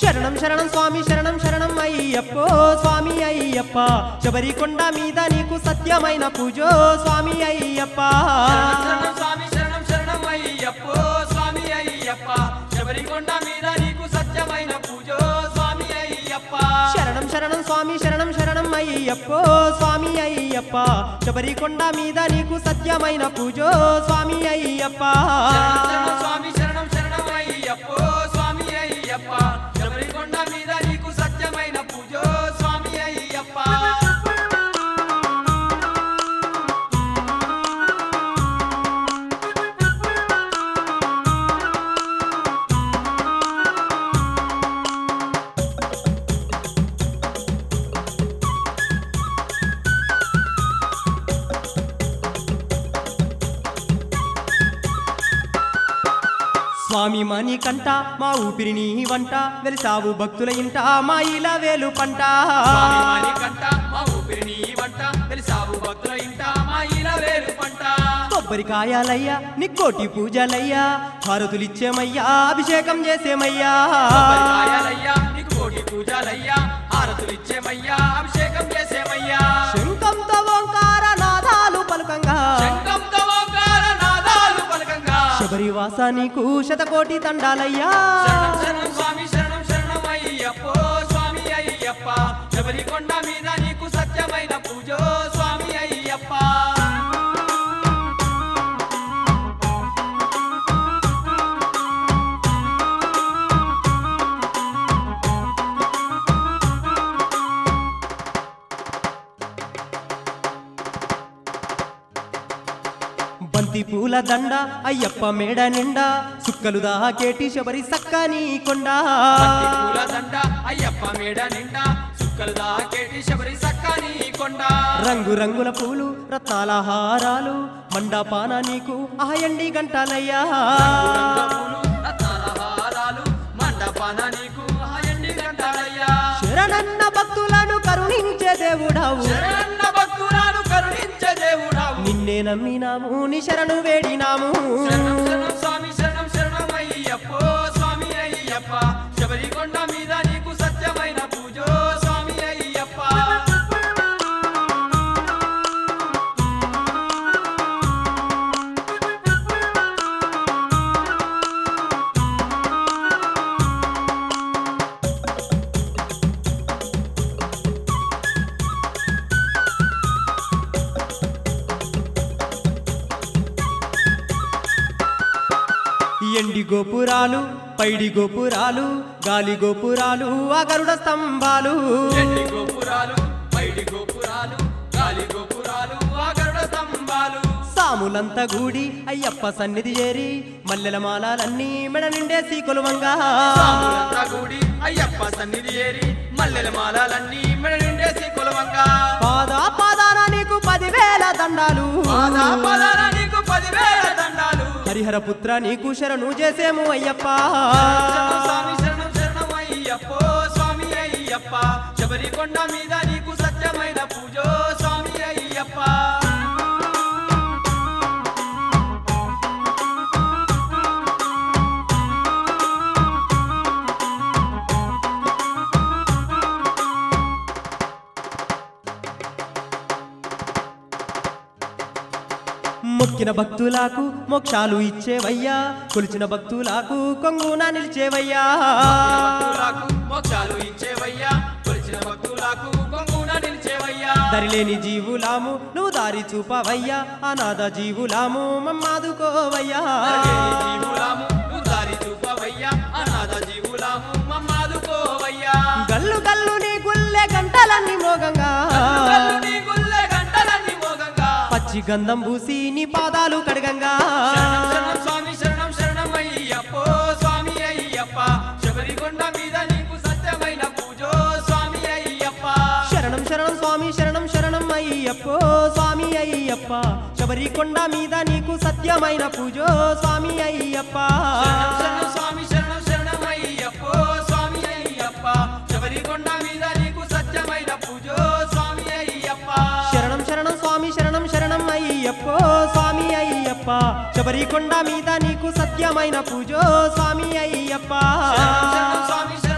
శరణం శరణం స్వామి శరణం శరణం అయ్యప్పో స్వామి అయ్యప్ప శబరికొండ మీద నీకు సత్యమైన పూజో స్వామి అయ్యప్ప శరణం స్వామి శరణం శరణం అయ్యప్పో స్వామి అయ్యప్ప శబరికొండ మీద నీకు సత్యమైన పూజో స్వామి అయ్యప్ప శరణం శరణం స్వామి శరణం శరణం అయ్యప్పో స్వామి అయ్యప్ప శబరికొండ మీద నీకు సత్యమైన పూజో స్వామి అయ్యప్ప శరణం శరణం స్వామి శరణం శరణం అయ్యప్పో స్వామి అయ్యప్ప శబరికొండ మీద నీకు సత్యమైన పూజో స్వామి అయ్యప్ప స్వామి మణి కంట మా ఊపిరిని వంట వెలిసావు భక్తుల ఇంట మా ఇలా వేలు పంట స్వామి మాణికంఠ, మా ఊపిరిని వంట తెలిసావు భక్తుల ఇంట మా ఇలా వేలు పంట కొబ్బరికాయలయ్యా నిక్కోటి పూజలయ్యా హారతులిచ్చేమయ్యా అభిషేకం చేసేమయ్యా కొబ్బరికాయలయ్యా నీకు కోటి పూజలయ్యా హారతులు ఇచ్చేమయ్యా అభిషేకం చేసేమయ్యా శంఖంతో ఓంకార నాదాలు పలుకంగా శంఖంతో ఓంకార నాదాలు పలకంగా శబరివాస నీకు శతకోటి దండాలయ్యా శరణం శరణం స్వామి శరణం శరణం అయ్యప్పో స్వామి అయ్యప్ప శబరికొండ మీద నీకు సత్యమైన పూజో స్వామి అయ్యప్ప బంతి పూల దండ అయ్యప్ప మేడ నిండా సుక్కలు దాకేటి శబరి సక్కని కొండ బంతి పూల దండ అయ్యప్ప మేడ నిండా సుక్కలు దాకేటి శబరి సక్కని కొండ రంగు రంగుల పూలు రత్నాల హారాలు మండపాన నీకు ఆయండి గంటలయ్యా పూలు రత్నాల హారాలు మండపాన నీకు హాయండి గంటాలయ్యా శరణన్న భక్తులను కరుణించే దేవుడవు శరణన్న భక్తురాలు కరుణించే దేవుడావు నిన్నే నమ్మినాము నీ శరణు వేడినాము శరణం శరణం స్వామి శరణం శరణం అయ్యప్పో స్వామి అయ్యప్ప శబరికొండ మీద నీకు సత్యమైన పూజో స్వామి అయ్యప్ప ఎండి గోపురాలు పైడి గోపురాలు గాలి గోపురాలు ఆ గరుడ స్తంభాలు ఎండి గోపురాలు పైడి గోపురాలు గాలి గోపురాలు ఆగరుడ స్తంభాలు సాములంత గూడి అయ్యప్ప సన్నిధి చేరి మల్లెల మాలలన్నీ మెడ నిండేసి కొలువంగా సాములంతా కూడి అయ్యప్ప సన్నిధి ఏరి మల్లెల మాలలన్నీ మెడ నిండేసి కొలవంగా పాద పాదాన నీకు పదివేల దండాలు పాదా పదాల నీకు పదివేల దండాలు హరిహర పుత్ర నీకు శరణు చేసేము అయ్యప్ప శరణం స్వామి శరణం శరణం అయ్యప్పో స్వామి అయ్యప్ప శబరికొండ మీద నీకు సత్యమైన పూజో స్వామి అయ్యప్ప మొక్కిన భక్తులకు మోక్షాలు ఇచ్చేవయ్యా కొలిచిన భక్తులకు కొంగున నిలిచేవయ్యా భక్తులకు మోక్షాలు ఇచ్చేవయ్యా కొలిచిన భక్తులకు కొంగున నిలిచేవయ్యా దరిలేని జీవులాము నువ్వు దారి చూపవయ్యా అనాథ జీవులాము మమ్మాదుకోవయ్యా నరకేని జీవులాము నువ్వు దారి చూపవయ్యా అనాథ జీవులాము మమ్మాదుకోవయ్యా గల్లు గల్లు నీ గుల్లె గంటలన్నీ మోగంగా కల్లు నీ గుల్లె గంటలన్నీ మోగంగా పచ్చి గంధం పూసి నీ పాదాలు కడగంగా శరణం శరణం స్వామి శరణం శరణం అయ్యప్పో స్వామి అయ్యప్ప శబరికొండ మీద నీకు సత్యమైన పూజో స్వామి అయ్యప్ప శరణం శరణం స్వామి శరణం శరణం అయ్యప్పో స్వామి అయ్యప్ప శబరికొండ మీద నీకు సత్యమైన పూజో స్వామి అయ్యప్ప శరణం శరణం స్వామి శరణం శరణం అయ్యప్పో స్వామి అయ్యప్ప శబరికొండ మీద నీకు సత్యమైన పూజో స్వామి అయ్యప్ప శరణం శరణం స్వామి శరణం శరణం అయ్యప్పో స్వామి అయ్యప్ప శబరికొండ మీద నీకు సత్యమైన పూజో స్వామి అయ్యప్ప శరణం శరణం స్వామి